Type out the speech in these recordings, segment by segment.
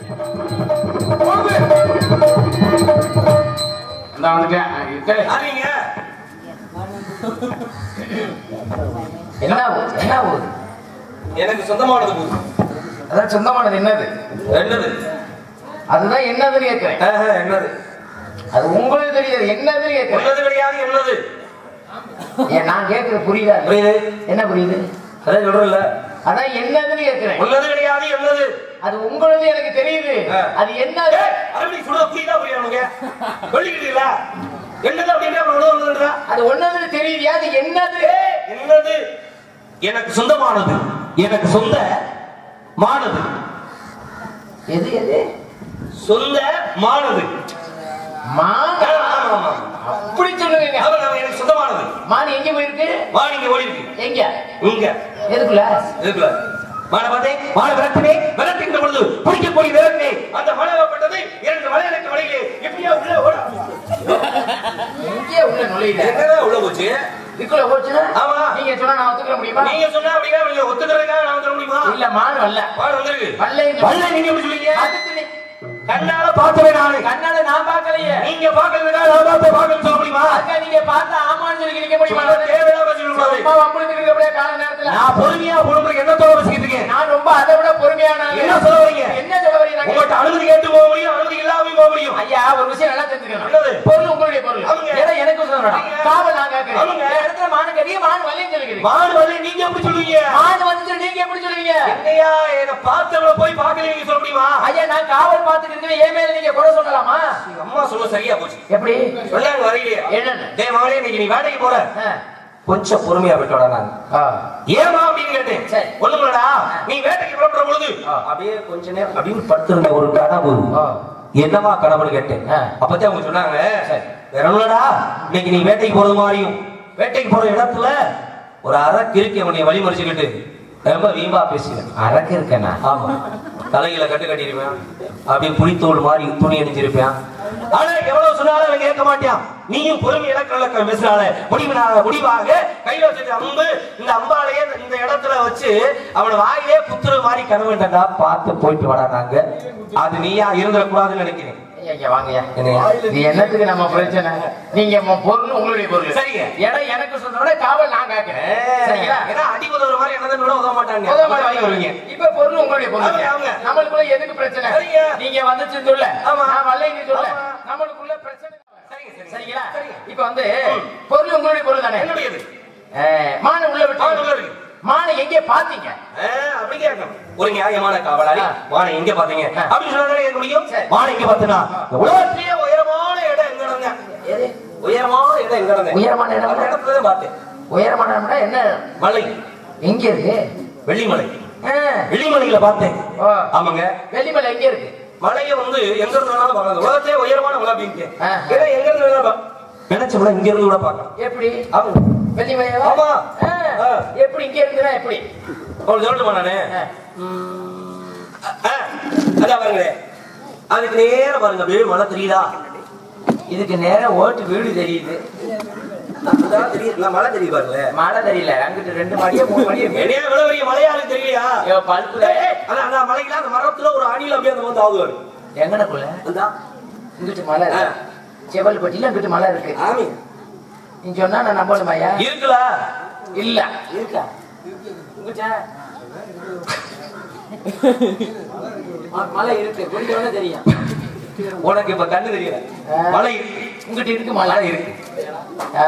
இந்த வந்துட்டேன் டேய், யாருங்க என்ன ஊர்? என்ன ஊர் எனக்கு சொந்தமானது போது அதான் சொந்தமானது என்னது என்னது அதுதான் என்னதுன்னு கேட்கிறேன் ஆஹா, என்னது அது உங்களுக்கு தெரியாது என்னதுன்னு கேட்கிறேன் என்னது கிடையாது என்னது ஏன் நான் கேட்கறது புரியுதா புரியுது என்ன புரியுது அதான் சொல்றேன்ல அதான் என்னதுன்னு கேட்கிறேன் உள்ளது கிடையாது என்னது அது உங்களது எனக்கு தெரியுது ஆ. அது என்னது ஏய், அறுபடி சுட புரியுதா புரியுதா உனக்கு சொல்லிக்கிட்டீங்களா என்னது அப்படின்னா அப்புறம் உணவு வந்துடுறா? அது ஒன்னதுன்னு தெரியுது அது என்னது என்னது எனக்கு சொந்தமானது எனக்கு சொந்த மானது எது எது சொந்த மானது மான் ஆமா, ஆமா, ஆமா. அப்படி சொல்லுவீங்க ஆமா, ஆமா, எனக்கு சொந்தமானது மான் எங்க போயிருக்கு மா நீங்க ஓடி இருக்கு எங்க இங்க எதுக்குள்ள இருக்குல்ல மான பார்த்தே மான விரட்டினே விரட்டுகின்ற பொழுது பிடிக்கக்கூடிய விரட்டினே அந்த மலையப்பட்டது இரண்டு மலையிலக்கு வழியிலே எப்படியா உள்ள ஓட எங்கே உள்ள நுழையுது என்னதான் உள்ள போச்சு இதுக்குள்ள போச்சுன்னா ஆமா. நீங்க சொன்னா நான் ஒத்துக்கிற முடியுமா நீங்க சொன்னா அப்படின்னா நீங்க ஒத்துக்கிறதுக்காக நான் வந்துட முடியுமா இல்ல மான் வரல பால் வந்திருக்கு வல்ல வல்ல நீங்க எப்படி சொல்லுவீங்க அதுக்கு நீ- கண்ணால பார்த்தவே நானு கண்ணால நான் பார்க்கலையே நீங்க பாக்கிறதுக்காக நான் பார்த்து பார்க்கணும்னு சொல்ல முடியுமா அக்கா நீங்க பார்த்தா ஆமான்னு சொல்லி நிக்க முடியுமா சும்மா தேவையில்லாம சொல்லக்கூடாது. சும்மா வம்புழுத்து இருக்கக்கூடிய கால நேரத்துல நான் பொறுமையா பொறுமைக்கு என்னத்தோட வச்சுக்கிட்டு இருக்கேன் நான் ரொம்ப அதை விட பொறுமையான ஆளு. என்ன சொல்ல வரீங்க? என்ன சொல்ல வரீங்க உங்கள்கிட்ட அனுமதி கேட்டு போக முடியும் அனுமதி இல்லாம போக முடியும் ஐயா ஒரு விஷயம் நல்லா தெரிஞ்சுக்கணும் என்னது? பொருள் உங்களுடைய பொருள் ஆமாங்க. ஏன்னா எனக்கு சொல்ல வேண்டாம் ஆமாங்க. காவல் நான் கேட்கிறேன் ஆமாங்க. இந்த இடத்துல மான் கறிய மான் வல்லையும் சொல்லுகிறீங்க மாடு வரல நீங்க எப்படி சொல்லுவீங்க மான் வந்து நீங்க எப்படி சொல்லுவீங்க என்னையா என்ன பார்த்தவள போய் பார்க்கல நீங்க சொல்ல முடியுமா ஐயா நான் காவல் பார்த்துட்டு இருக்கேன் என் மேல நீங்க குறை சொல்லலாமா எங்க அம்மா சொல்ல சரியா போச்சு எப்படி சொன்னாங்க வரையிலேயே என்னன்னு டேய் மகளே இன்னைக்கு நீ வேலைக்கு போற ஆ. கொஞ்சம் பொறுமையா விட்டோட நான் ஆ. ஏமா அப்படின்னு கேட்டேன் சரி. ஒண்ணுமில்லடா நீ வேட்டைக்கு புறப்படுற பொழுது ஆ. அப்படியே கொஞ்ச நேரம் அப்படின்னு படுத்திருந்த ஒரு கனவு ஆ. என்னவா கனவுன்னு கேட்டேன் ஆ. அப்பதான் அவங்க சொன்னாங்க சரி. வேற ஒண்ணுலடா இன்னைக்கு நீ வேட்டைக்கு போறது மாதிரியும் வேட்டைக்கு போற இடத்துல ஒரு அரை கிறுக்கி உன்னை வழி மறிச்சுக்கிட்டு ரொம்ப வீம்பா பேசினேன் அரக்கு இருக்கேனா ஆமா தலையில கட்டு கட்டியிருப்பேன் அப்படியே புளித்தோல் மாதிரி துணி அணிஞ்சிருப்பேன் ஆனா எவ்வளவு சொன்னாலும் அவன் கேட்க மாட்டான் நீயும் பொறுமை இலக்க இலக்கம் பேசுறாள முடிவினால முடிவாக கையில வச்சிருக்க அம்பு இந்த அம்பாலையே இந்த இடத்துல வச்சு அவன வாயிலே குத்துற மாதிரி கனவுண்டா பார்த்து போயிட்டு வாடா நாங்க அது நீயா இருந்துடக்கூடாதுன்னு நினைக்கிறேன் ஐயா, ஐயா, வாங்கய்யா. என்னய்யா? இது என்னத்துக்கு நம்ம பிரச்சனை நீங்க மொ- பொருள் உங்களுடைய பொருள் சரிங்க. இடம் எனக்கு சொன்னோட காவல் நான் கேட்கிறேன் சரிங்களா ஏன்னா அடி உதவுற மாதிரி என்னதான் உதவ மாட்டாங்க போதும் உதவ மாட்டீங்க. வருவீங்க இப்ப பொருள் உங்களுடைய பொருள் அவங்க, அவங்க. நம்மளுக்குள்ள எதுக்கு பிரச்சனை சரிங்க. நீங்க வந்துச்சு சொல்ல ஆமா. நான் வரலைன்னு சொல்ல ஆமா. நம்மளுக்குள்ள பிரச்சனை சரிங்க சரிங்க சரிங்களா சரிங்க. இப்ப வந்து பொருள் உங்களுடைய பொருள் தானே என்னுடையது மான உள்ள மான் உள்ள விட்டு இருக்கு. மான எங்கே பாத்தீங்க ஆ, அப்படி கேட்கணும். ஒரு நியாயமான காவலாளி ஆ. வானை எங்க பாத்தீங்க ஆ. அப்படின்னு சொன்னாலே கேட்க முடியும் சரி. வானை எங்க பாத்தனா உலகத்திலேயே உயரமான இடம் எங்க இடங்க எது? உயரமான இடம் எங்க இடங்க உயரமான இடம்? அந்த இடத்துல தான் பார்த்தேன் உயரமான இடம்னா என்ன மலை எங்க இருக்கு வெள்ளிமலை ஆ. வெள்ளிமலையில பார்த்தேன் ஓ. ஆமாங்க வெள்ளிமலை எங்க இருக்கு மலையை வந்து எங்க இருந்து வேணாலும் பார்க்கலாம் உலகத்திலே உயரமான மலை அப்படின்னு ஆ. ஏன்னா எங்க இருந்து வேணாலும் பா- நினைச்சோம்னா இங்க இருந்து கூட பார்க்கலாம் எப்படி ஆமாங்க வெள்ளிமலையா ஆமா. ஆ. ஆ. எப்படி இங்க இருக்குன்னா எப்படி அவள் சொல்லட்டுமா நானு ஆ. ஆ, அதான் பாருங்களேன் அதுக்கு நேரம் பாருங்க அப்படியே மலை தெரியுதா இதுக்கு நேரம் ஓட்டு வீடு தெரியுது அதான் தெரியுது நான் மலை தெரியுது பாருங்களேன் மழை தெரியல அங்கிட்டு ரெண்டு மணியோ மூணு மணியோ என்னையா இவ்வளவு பெரிய மலையாளு தெரியலையா ஐயோ, பல்புல ஏய், ஏய், அதான் அந்த மலைக்குல அந்த மரத்துல ஒரு அணில் அப்படியே அந்த வந்து ஆகுவாரு எங்கனக்குள்ள அந்த இங்கிட்டு மலை இருக்கு. செவல்பட்டியில இங்கிட்டு மலை இருக்கு ஆமி நீ சொன்னா நான் நம்பணுமாய்யா இருக்குல இல்ல இருக்கா இங்கிட்ட ம- மலை இருக்கு கொஞ்சம் தெரியும் உனக்கு இப்ப கண்ணு தெரியல ஆ. மலை இருக்கு இங்கிட்டு இருக்கு மலை மலை இருக்கு ஆ.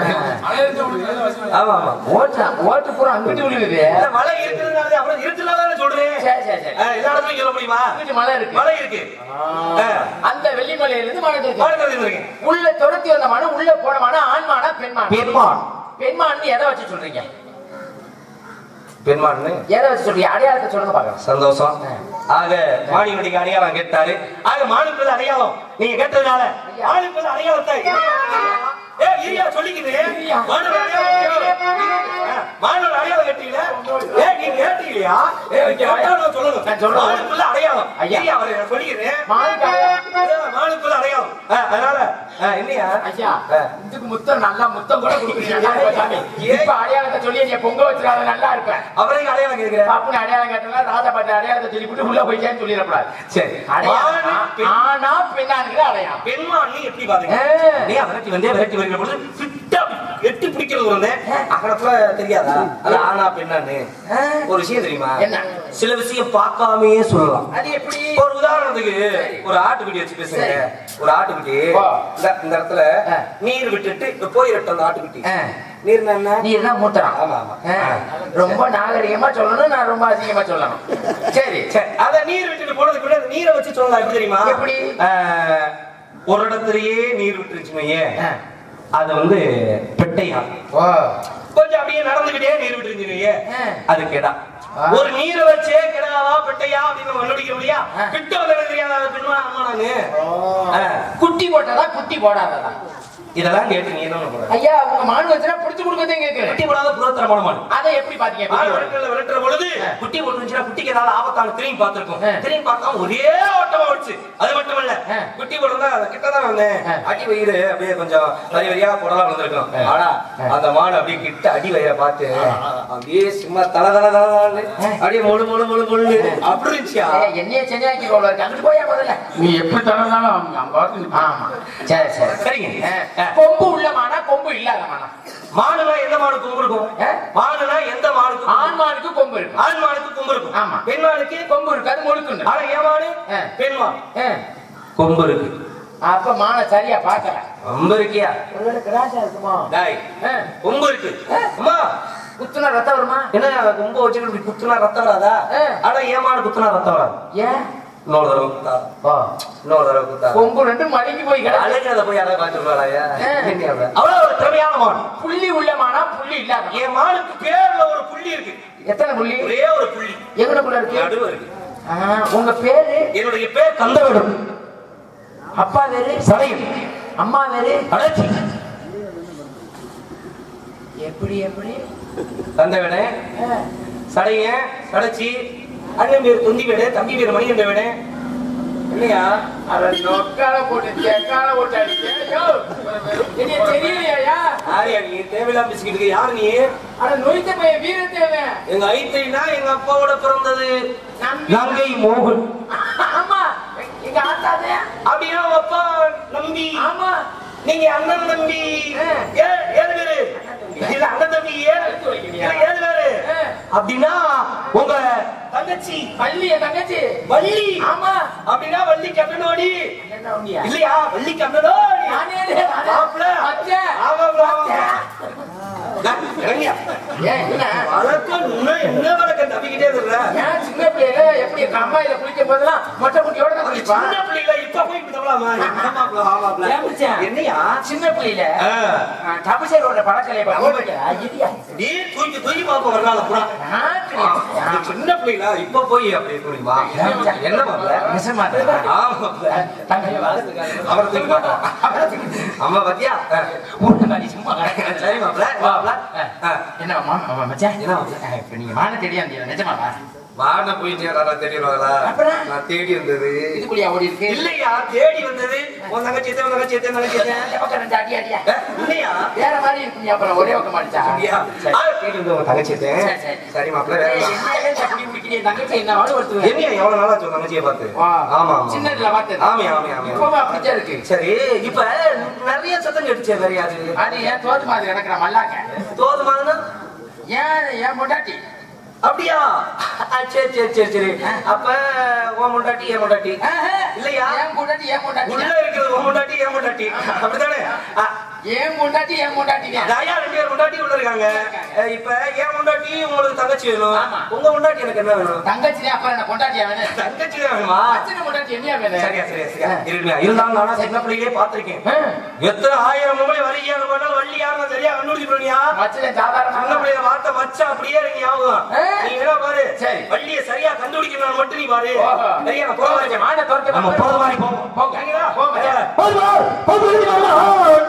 ஆமா ஆமா ஓட்டு ஓட்டு பூரா அங்கிட்டு விழுகுது இந்த மலை இருக்கிறதுனால அப்புறம் இருக்குனால சொல்றேன் சரி சரி சரி ஆ, எல்லா இடத்துலயும் சொல்ல முடியுமா இங்கிட்டு மலை இருக்கு மலை இருக்கு ஆ. அந்த வெள்ளிமலையில இருந்து மலை இருக்கு மலை தெரிஞ்சிருக்கேன் உள்ள துரத்தி வந்த மாடு உள்ள போன மாடு ஆண்மானா பெண்மான் பெண்மான். பெண்மான் எதை வச்சு சொல்றீங்க பெண்மான்னு எதை வச்சு சொல்றீங்க அடையாளத்தை சொல்லுங்க பாக்கலாம் சந்தோஷம் ஆக மாணிவனுக்கு அடையாளம் கேட்டாரு ஆக மாணிப்பது அடையாளம் நீங்க கேட்டதுனால மாணிப்பது அடையாளத்தை ஏ இரியா சொல்லிக்கிறேன் இரியா. மானோட அடையாளம் கட்டியில மானோட அடையாளம் கட்டியில ஏ நீ கேட்டீங்களா ஏ கேட்டாலும் சொல்லுங்க நான் சொல்றேன். மானுக்குள்ள அடையாளம் ஐயா. ஐயா அவரை நான் சொல்லிக்கிறேன் மானுக்காக மானுக்குள்ள அடையாளம் ஆ, அதனால ஆ, என்னையா ஐயா ஆ. இதுக்கு முத்தம் நல்லா முத்தம் கூட கொடுக்குறீங்க நல்லா இருப்ப சாமி. ஏன்? இப்ப அடையாளத்தை சொல்லி நீ பொங்க வச்சிடாத நல்லா இருப்பேன் அவரை எங்க அடையாளம் கேட்கிறேன் பாப்புன்னு அடையாளம் கேட்டா ராஜா பாட்டு அடையாளத்தை சொல்லிவிட்டு உள்ள போயிட்டேன்னு சொல்லிடக்கூடாது சரி அடையாளம் மானு, பெண்- ஆனா பெண்ணானுங்கிற அடையாளம் பெண்மான் நீ எப்படி பாத்தீங்க ஆ. நீ விரட்டி வந்தே விரட்டி வருகிற பொழுது ஃபிட்டா எட்டி பிடிக்கிறது வந்து அகலத்துல தெரியாதா அது ஆனா பெண்ணான்னு ஒரு விஷயம் தெரியுமா என்ன? சில விஷயம் பார்க்காமயே சொல்லலாம் அது எப்படி ஒரு உதாரணத்துக்கு ஒரு ஆட்டுக்குட்டி வச்சு பேசுங்க சரி. ஒரு ஆட்டுக்குட்டி ஓ. இந்த இந்த இடத்துல ஆ. நீர் விட்டுட்டு இப்ப போயிரட்டும் அந்த ஆட்டுக்குட்டி ஆ. நீர் என்ன நீ என்ன மூத்தரம் ஆமா, ஆமா. ஆ. ரொம்ப நாகரிகமா சொல்லணும் நான் ரொம்ப அசிங்கமா சொல்லணும் சரி சரி அத நீர் விட்டுட்டு போனதுக்குள்ள அந்த நீரை வச்சு சொல்லலாம் எப்படி தெரியுமா எப்படி? ஆ, ஒரு இடத்துலயே நீர் விட்டுருச்சுமையே ஆ. அது வந்து பெட்டையா ஓ கொஞ்சம் அப்படியே நடந்துகிட்டே நீர் விட்டுருச்சுமையே ஆ. அது கெடா ஆ. ஒரு நீரை வச்சே கிடாவா பெட்டையா அப்படின்னு நம்ம கண்டுபிடிக்க முடியா ஆ. கிட்ட வந்து எனக்கு தெரியாத அது பெண்மா அம்மா நானு ஆ. குட்டி போட்டதா குட்டி போடாததா இதெல்லாம் கேட்டு நீ என்ன பண்ண போற ஐயா உங்க மாடு வச்சுனா புடிச்சு கொடுக்கதே கேக்குறேன் குட்டி போடாத புறத்தரமான மாடு அதை எப்படி பாத்தீங்க மாடு குட்டி போடுறது? விரட்டுல விரட்டுற பொழுது ஆ. குட்டி போட்டுருந்துச்சுன்னா குட்டிக்கு ஏதாவது ஆபத்தான திரும்பி பார்த்திருக்கும் ஆ. திரும்பி பார்க்காம ஒரே ஓட்டமா ஓடிச்சு அது மட்டும் இல்ல ஆ. குட்டி போடுறதா அது கிட்டதான் வந்தேன் ஆ. அடி வயிறு அப்படியே கொஞ்சம் வரி வரியா போடலாம் வந்திருக்கும் ஆ. ஆனா ஆ. அந்த மாடு அப்படியே கிட்ட அடி வயிறை பார்த்து அப்படியே சும்மா தல தல தலன்னு அப்படியே முழு முழு முழு முழு அப்படி இருந்துச்சியா ஏய், என்னைய செஞ்சாக்கி ரோல் இருக்கு அங்கிட்டு போயா முதல்ல நீ எப்படி தரனாலும் அவங்க அங்க வரட்டும். ஆமா சரி சரி சரிங்க ஆ. ஆ. கொம்பு உள்ள மானா கொம்பு இல்லாத மானா மாடுனா எந்த மாடு கொம்பு இருக்கும் ஆ? மாடுனா எந்த மாடுக்கு ஆண் மானுக்கு கொம்பு இருக்கு ஆண் மாடுக்கு கொம்பு இருக்கும் ஆமா. பெண் மாடுக்கு கொம்பு இருக்காது முழுக்குண்டு ஆனா ஏன் மாடு ஆ. பெண் மாடு ஆ. கொம்பு இருக்கு அப்ப மானை சரியா பாக்கல கொம்பு இருக்கியா ஒருவேளை கிராஸா இருக்குமா டாய் ஆ. கொம்பு இருக்கு ஆ. அம்மா குத்துனா ரத்தம் வருமா என்ன கொம்பு வச்சுக்கிட்டு இப்படி குத்துனா ரத்தம் வராதா ஆ. ஆனா ஏன் மாடு குத்துனா ரத்தம் வராது ஏன் இன்னொரு தடவை குத்தா ஓ, இன்னொரு தடவை குத்தா கொம்பு ரெண்டு மடங்கி போய் கிடக்கு அழகிறத போய் யாராவது பார்த்து விடுவாளா ஆ. அவ்வளவு ஒரு திறமையான மாடு புள்ளி உள்ள மானா புள்ளி இல்லாத மானா. என் மாடுக்கு பேர்ல ஒரு புள்ளி இருக்கு எத்தனை புள்ளி ஒரே ஒரு புள்ளி எங்கனக்குள்ள இருக்கு நடுவு இருக்கு ஆ, உங்க பேரு என்னுடைய பேர் கந்தவிடம் அப்பா பேரு சடையும் அம்மா பேரு அடைச்சி எப்படி எப்படி கந்தவிடே ஆ. சடைய சடைச்சி அண்ணன் பேர் துந்தி வீடு தம்பி பேர் மணிகண்ட வீடு இல்லையா அட நொக்கால போட்டு தெக்கால போட்டு அடிக்க. யோ, என்னைய தெரியலையாயா? யாரு நீ தேவையில்லாம பேசிக்கிட்டு இருக்க யாரு நீ அட நொய்த்த பையன் வீரத்தேவன். எங்க ஐத்தைனா எங்க அப்பாவோட பிறந்தது நம்பி. நங்கை மோகன் ஆமா, எங்க ஆத்தாதே. அப்படின்னா உங்க அப்பா நம்பி ஆமா. நீங்க அண்ணன் தம்பி ஆ. ஏ- ஏழு பேரு இல்ல அண்ணன் தம்பி ஏழு இல்ல ஏழு பேரு ஆ. அப்படின்னா உங்க தங்கச்சி பள்ளி என் தங்கச்சி. வள்ளி ஆமா. அப்படின்னா வள்ளி கண்ணனோடி என்ன உண்டியா? இல்லையா வள்ளி கண்ணனோடி நானே, நானே. மாப்பிள. மச்சான். ஆமாப்ல, ஆமாப்ல. டேய், இறங்கியா. ஏன், என்ன? வழக்கம் இன்னும் என்ன வழக்கம் தப்பிக்கிட்டே இருக்கிற ஏன் சின்ன பிள்ளையில எப்படி கம்மாயில குளிக்கும் போதெல்லாம் மொட்டை குட்டியோட தான் குளிப்பான் சின்ன பிள்ளைல இப்ப போய் இப்படி தவளாமா என்ன மாப்பிள ஆமாப்ல ஏன் மச்சான்? என்னையா சின்ன பிள்ளையில ஆ. டபுசேரோட பழக்கலை நீ தூக்கி தூக்கி பாப்ப ஒரு நாள் புறா அது சின்ன பிள்ளைல இப்ப போய் அப்படி முடியுமா என்ன மாப்பிள ஆமாப்ல அவரை தூக்கி மாட்டோம் ஆமா பாத்தியா சரி மாப்பிள மாப்பிள ஆ. என்ன மாமா மச்சான் என்ன மாப்பிள? இப்ப நீங்க மான தேடியா இருந்தீங்க நிஜமாவா வான போயிட்டு யாரா தெரியுவாங்களா அப்புறம்? நான் தேடி வந்தது இதுக்குள்ளயா ஓடி இருக்கு இல்லையா தேடி வந்தது உன் தங்கச்சி எத்தனை, உன் தங்கச்சி எத்தனை, தங்கச்சி எத்தனை? இந்த பக்கம் ரெண்டு அடி அடியா ஏ, இல்லையா வேற மாதிரி இருக்கு அப்புறம் ஒரே பக்கம் அடிச்சா அப்படியா? சரி. ஆ, தேடி வந்தது உன் தங்கச்சி எத்தனை? சரி, சரி. சரி மாப்பிள வேற ஏய், என்ன? என்ன ஏன் அப்படி பிடிக்கிறீங்க? தங்கச்சி என்ன வாடு ஒருத்தர் என்னையா எவ்வளவு நாளா ஆச்சு உன் தங்கச்சியை பார்த்து வா. ஆமா ஆமா சின்னதுல பார்த்தது. ஆமே ஆமே ஆமே இப்பவும் அப்படித்தான் இருக்கு சரி இப்ப நிறைய சத்தம் கேட்டுச்சே வேற யாரு அது ஏன் தோத்து மாதிரி கிடக்குற மல்லாக்க தோது மாதிரினா ஏன் ஏன் பொண்டாட்டி அப்படியா ஆ, சரி சரி சரி சரி அப்ப உன் முண்டாட்டி என் முண்டாட்டி ஆஹா. இல்லையா ஏன் பொண்டாட்டி ஏன் பொண்டாட்டி உள்ள இருக்கிறது உன் முண்டாட்டி என் முண்டாட்டி அப்படித்தானே ஆ, ஏன் பொண்டாட்டி ஏன் பொண்டாட்டி தாயா ரெண்டு பேர் முண்டாட்டி உள்ள இருக்காங்க அஹ் இப்ப என் முண்டாட்டி உங்களுக்கு தங்கச்சி வேணும் ஆமா. உங்க முண்டாட்டி எனக்கு என்ன வேணும் தங்கச்சி அப்புறம் என்ன பொண்டாட்டியா வேணும் தங்கச்சி தான் வேணுமா அச்சனை பொண்டாட்டி என்னையா வேணும் சரியா சரியா சரியா இருங்க இருந்தாலும் நானா சின்ன பிள்ளையே பாத்திருக்கேன் ஆ. எத்தனை ஆயிரம் மும்பை வரியாரு போனாலும் வள்ளி யாரும் சரியா கண்டுபிடிச்சு போனியா மச்சனை சின்ன சாதாரண பிள்ளைய வார்த்தை மச்சான் அப்படியே இருக்கு ஞாபகம் ஆ. நீ என்ன பாரு சரி. வள்ளிய சரியா கண்டுபிடிக்கணும் மட்டும் நீ பாரு ஓஹோ. சரியா நான் போக மான துரத்தி நம்ம போற மாதிரி போவோம் போங்க. சரிங்களா? போங்க. சரியா?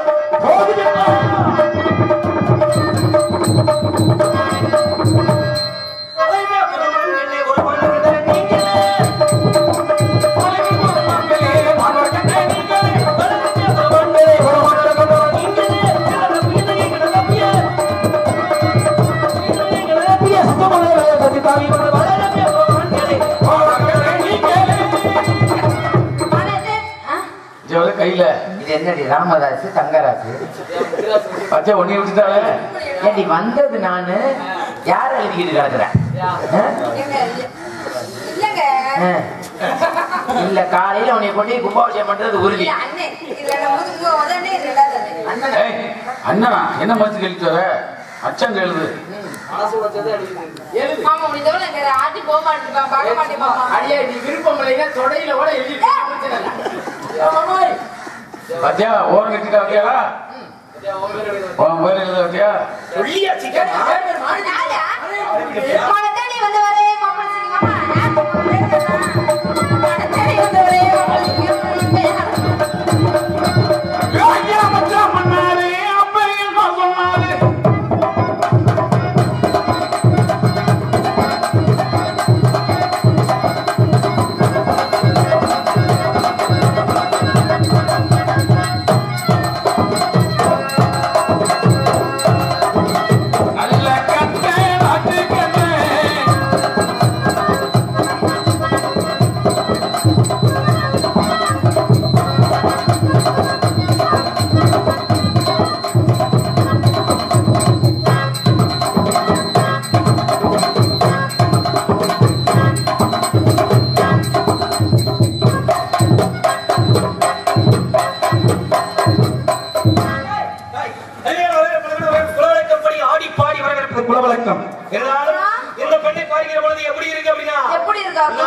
ஆனது, ஆ? ஜோல கையில இது என்னடி ராமதாஸ் தங்கராசு பச்சை ஒண்ணி விட்டுட்டாலே ஏடி வந்தது நானு யார் எழுதிக்கிட்டு கிடக்குறேன் ஏங்க, இல்ல- இல்லங்க. இல்ல காலையில உன்னை கொண்டு போய் கும்பாபிஷேகம் பண்றது உறுதி இல்ல, அண்ணே. இல்ல, நம்ம வந்து உங்க உடனே ரெண்டாவது அண்ணே. அண்ணன் ஏய் அண்ணனா என்ன மனசு கழிச்சு வர அச்சம் எழுது எழுது மாமா, முடிஞ்சவரை எங்க ஆட்டி போக மாட்டேன் பார்க்க மாட்டேன் மாமா. அடியே நீ விருப்பம் இல்லைன்னா தொடையில கூட எழுதிட்டு பிரச்சனை இல்லை. ஆமாய். பாத்தியா ஓரம் கட்டிட்டா பாத்தியாடா உன் பேர் எழுத பாத்தியா சொல்லியாச்சு கேட்டு, கேட்டு, மாறி. யாரா? மனத்தேடி வந்தவரே, மாமா சிங்க, மாமா. மனத்தேடி வந்தவரே, மாமா சிங்க, மாமா. ஐயா மச்சான் பண்ணாரு அப்பையும் சொன்னாரு நல்ல கட்டை நாட்டு கட்டை குலவழக்கப்படி ஆடி பாடி வரவேற்பது குலவழக்கம் இருந்தாலும் இந்த பெண்ணை பார்க்கிற பொழுது எப்படி இருக்கு அப்படின்னா எப்படி இருக்கா அக்கா?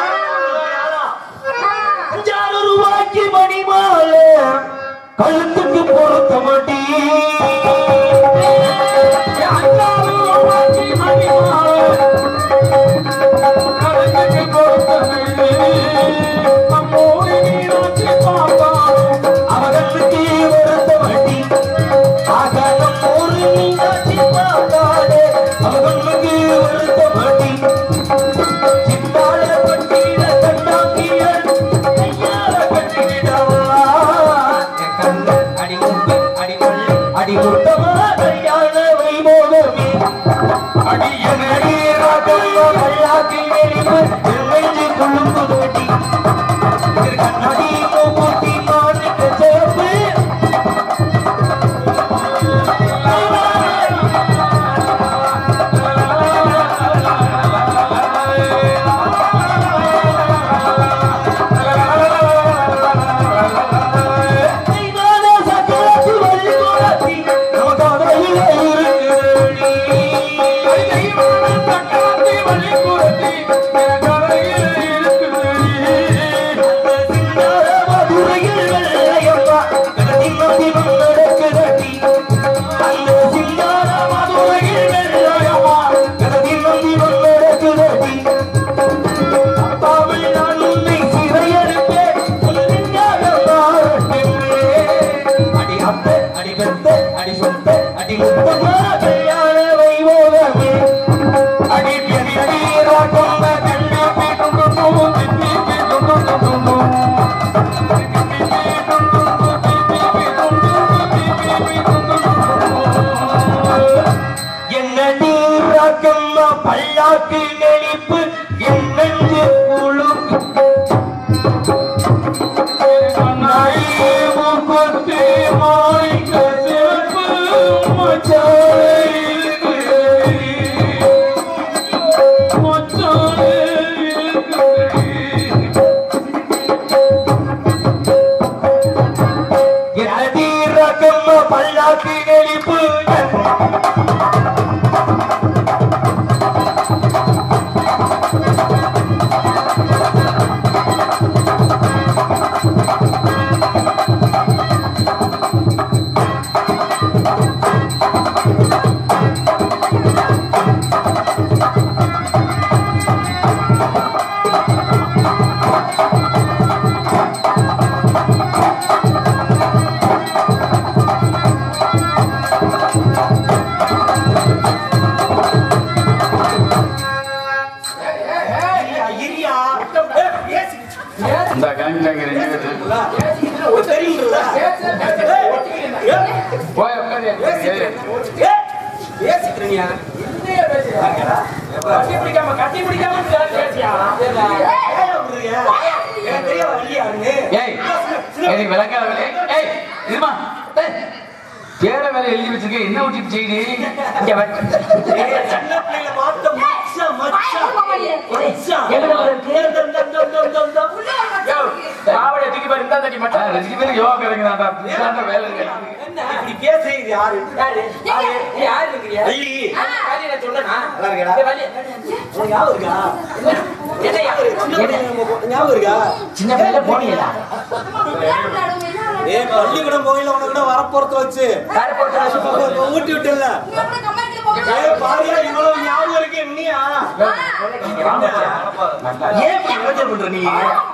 ஆ. அஞ்சாறு ரூபாய்க்கு மணி மாலை கழுத்துக்கு பொருத்த மாட்டி அவர்களுக்கு வருத்த மாட்டி ஆகாயம் ஒரு மீனாட்சி பார்த்தாலே அவர்களுக்கு வருத்த மாட்டி சித்தாள பட்டியில கண்டாங்கியல் கையால கட்டிவிடவா என் கண்ணு அடி முட்டு அடி பள்ளி அடி முட்டமா கல்யாண வைபோகமே அடியனடி ராகவ கல்லாக்கி வெளிவு திருமைஞ்சு கொள்ளும் புதுவட்டி கண்ணாடி மூட்டி மாணிக்க சேப்பு கைதான சக்கரத்து வள்ளி கோலத்தி நமக்காக வெளியே மதுரையில் வெள்ளையம்மா தினம் தினம் நடக்குதடி அந்த சிங்கார மதுரையில் வெள்ளையம்மா தினம் தினம் நடக்குதடி அப்பாவில் நான் உன்னை சிறையெடுப்பேன் உன்னின்றாக பாரட்டுகிறேன். அடி அத்தை, அடி பெத்த, அடி சொத்த, அடி முத்தமா கல்யாண வைபோகமே. அடி பெரிய வீரா கொண்ட கண்ணா பீட்டும் துண்டும், திப்பி பீட்டும் துண்டும் துண்டும். என்ன நீராக்கம்மா பல்லாக்கு நெளிப்பு என் நெஞ்சு குழுக்கு பல்லாக்கு நெளிப்பு கிளம்பிட்டாங்க ரெண்டு பேரும் ஒரு தெரியுங்களா போய் உட்காரு பேசிக்கிறீங்க கட்டி பிடிக்காம கட்டி பிடிக்காம பேசியா எனக்கு தெரியாத வள்ளியாருன்னு ஏய் எனக்கு விளக்காத வேலை ஏய் இருமா ஏய், பேர வேலை எழுதி வச்சிருக்கேன் என்ன விட்டுட்டு செய்யுது இங்க வா. சின்ன பிள்ளைல மாத்த மச்சான் மச்சான் மச்சான் எங்கடா இருக்கு? தம், தம், தம், தம், தம், தம். யோ பாவடை தூக்கி பாரு இந்த தட்டி ஆ, மட்டும் ரெண்டு பேரும் யோகா கிடைக்கிறாண்டா புதுசான வேலை இருக்கு என்ன இப்படி பேசுறது யாரு யாரு யாரு யாரு இருக்கிறியா வள்ளி காலையில சொன்னா நல்லா இருக்கடா உனக்கு ஞாபகம் இருக்கா என்ன யாரு சின்ன பிள்ளைல நம்ம ஞாபகம் இருக்கா சின்ன பிள்ளைல போனீங்களா ஏ பள்ளிக்கூடம் போகல உனக்கு கூட வரப்போறத வச்சு வேற போட்டு ஊட்டி விட்டுல ஏ பாரியா இவ்வளவு ஞாபகம் இருக்கு என்னையா ஏன் இப்படி யோசனை பண்ற நீ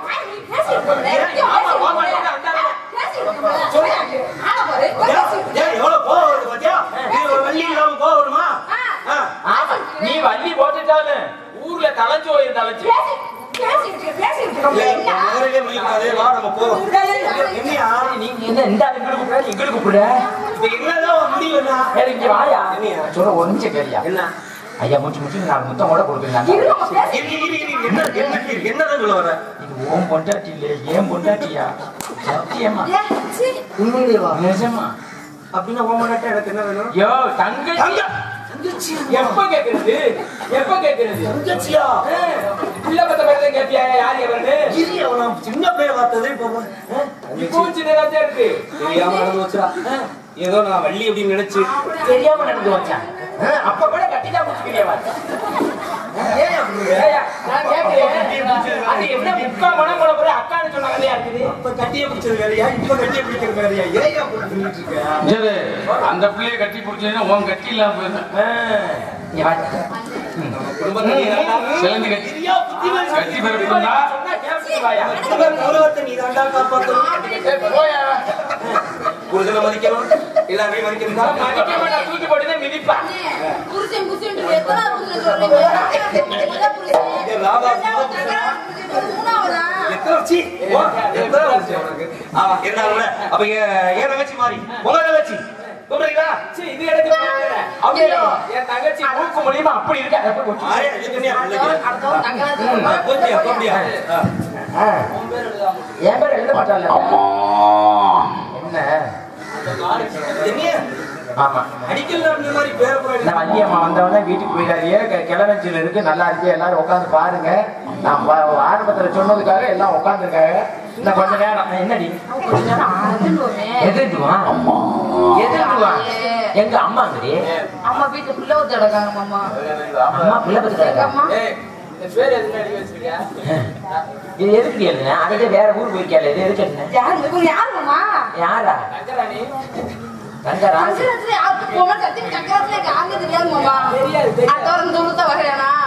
ஏன் எவ்வளவு கோவம் வருது பாத்தியா இது ஒரு வள்ளி இல்லாம கோவம் வருமா ஆ. ஆமா நீ வள்ளி போட்டுட்டாலும் ஊர்ல தலைஞ்சு போயிரு தலைஞ்சு ஏய், முதல்லயே மதிக்காதே, வா நம்ம போவோம் என்னையா நீங்க என்ன இந்த ஆளு இங்கிட்டு கூப்பிடுற இங்கிட்டு கூப்பிடுற இப்ப என்னதான் உன் முடிவுன்னா ஏய், இங்க வாயா என்னையா? சொல்ல ஒரு நிமிஷம் கேளியா என்ன ஐயா முடிச்சு முடிச்சு நாலு முத்தம் கூட கொடுக்குறாங்க இரு, இரு, இரு, இரு. என்ன என்ன என்னதான் சொல்ல வர இது ஓம் பொண்டாட்டி இல்லையே ஏன் பொண்டாட்டியா சத்தியமா நிஜமா அப்படின்னா உன் முன்னாடி எனக்கு என்ன வேணும் யோ தங்கச்சி எப்ப கேக்குறது எப்ப கேக்குறது தங்கச்சியா பிள்ள பத்த பேர் தான் கேப்பியா யாரு கேக்குறது இரு, அவன் நான் சின்ன பையன் பார்த்ததே இப்போ ஆ? இப்பவும் சின்னதா தான் இருக்கு தெரியாம நடந்து வச்சுடா ஏதோ நான் வள்ளி அப்படின்னு நினைச்சு தெரியாம நடந்து வச்சான் ஆ, அப்ப கூட கட்டிதான் முடிச்சுக்கிறியவா ஏன் அப்படி ஏய்யா, நான் கேக்குறேன் அது என்ன முக்கா மனம் போல போற அக்கான்னு சொன்னாங்க இல்லையா இருக்குது அப்ப கட்டியே பிடிச்சது வேறையா இப்ப கட்டியே பிடிக்கிறது வேறையா ஏன் அப்படி பண்ணிட்டு இருக்க சரி அந்த பிள்ளைய கட்டி பிடிச்சதுன்னா உன் கட்டி இல்லாம போயிருந்தேன் இங்க வா. குடும்பத்தை நீ தாண்டா சிலந்து கட்டி சரியா புத்திமதி கட்டி பிறப்புண்டா சொன்னா கேப்பிடுவாயா குடும்ப கௌரவத்தை நீ தாண்டா காப்பாத்தணும் ஏய், போயா புருஷனை மதிக்கணும் எல்லாரையும் மதிக்கணும் மதிக்க மாட்டா தூக்கி போட்டுதான் மிதிப்பா புருஷன் புருஷன் எத்தனை புருஷன் சொல்றீங்க மூணாவதா எத்தனை வச்சு எத்தனை வச்சு உனக்கு ஆமா இருந்தாலும் கூட அப்ப ஏ- ஏன் தங்கச்சி மாறி உங்க தங்கச்சி கூப்பிடுறீங்களா சீ, இது எனக்கு புரியல. அப்படியே என் தங்கச்சி மூக்கு மூலியமா அப்படி இருக்கா எப்ப கொச்சு? ஆயா இது பண்ணியா பிள்ளைக்கு அடுத்தவன் தங்கச்சி ஆ, கூப்பிட்டியா கூப்பிட்டியா ஆ. ஆ. என் பேர் எழுத மாட்டான்ல அம்மா என்ன என்னையா ஆமா அடிக்கல அந்த மாதிரி பேர நான் வள்ளியம்மா வந்தவொடனே வீட்டுக்கு போயிடாதீங்க கெ- கிளவஞ்சில இருக்கு நல்லா இருக்கு எல்லாரும் உட்காந்து பாருங்க நான் ப- ஆரம்பத்துல சொன்னதுக்காக எல்லாம் உட்காந்துருக்காங்க இன்னும் கொஞ்ச நேரம் என்னடி கொஞ்ச நேரம் அழுதுடுவோமே. எதிர்த்துவான் எதிர்த்துவான் எங்க அம்மாங்கடி அம்மா வீட்டுல பிள்ளை ஊத்தி கிடக்காங்க மாமா அம்மா பிள்ளை பத்தி கிடக்கா அம்மா ஏய், இந்த பேர் எதுக்கு அடி வச்சிருக்கியா? இது எதுக்கு எழுதுன அதுக்கு வேற ஊர் போயிருக்கல இது எதுக்கு எழுதுன யாரு இவங்க யாரு மாமா யாரா சங்கராணி, ரங்கராஜ் சங்கராத்துல யாருக்கு போனா சத்தியம் சங்கராத்துல எனக்கு யாருன்னு தெரியாது மாமா தெரியாது, தெரியாது. அடுத்த வாரம் தூரத்தை வரையானா